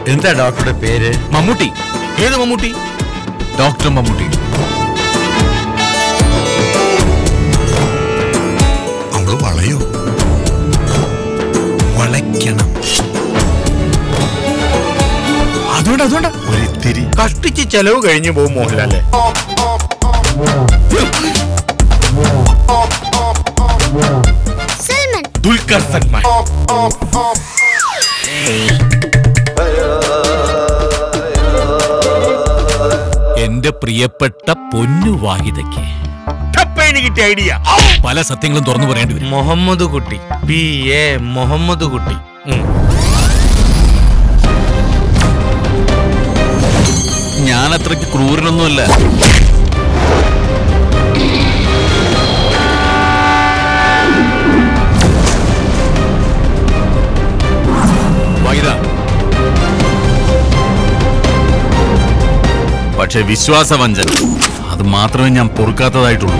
എന്താ ഡോക്ടറുടെ പേര് മമ്മൂട്ടി ഏത് മമ്മൂട്ടി ഡോക്ടർ മമ്മൂട്ടി അവള് വളയോ വളയ്ക്കണം അതുകൊണ്ട് അതുകൊണ്ട് ഒരിത്തിരി കഷ്ടിച്ച് ചെലവ് കഴിഞ്ഞു പോകും മോഹൻലാലേ സൽമാൻ ദുൽഖർ സൽമാൻ എന്റെ പ്രിയപ്പെട്ട പൊന്നു വാഹിതയ്ക്ക് ടപ്പേന് കിട്ടിയ ഐഡിയ പല സത്യങ്ങളും തുറന്നു പറയേണ്ടി വരും മുഹമ്മദ് കുട്ടി പി എ മുഹമ്മദ് കുട്ടി ഉം. ഞാൻ അത്രയ്ക്ക് ക്രൂരനൊന്നുമല്ല വാഹിദ പക്ഷെ വിശ്വാസവഞ്ചന അത് മാത്രമേ ഞാൻ പൊറുക്കാത്തതായിട്ടുള്ളൂ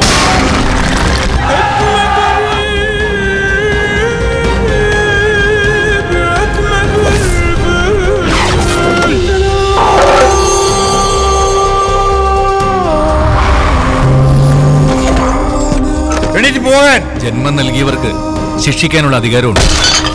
എണീറ്റ് പോകാൻ ജന്മം നൽകിയവർക്ക് ശിക്ഷിക്കാനുള്ള അധികാരമുണ്ട്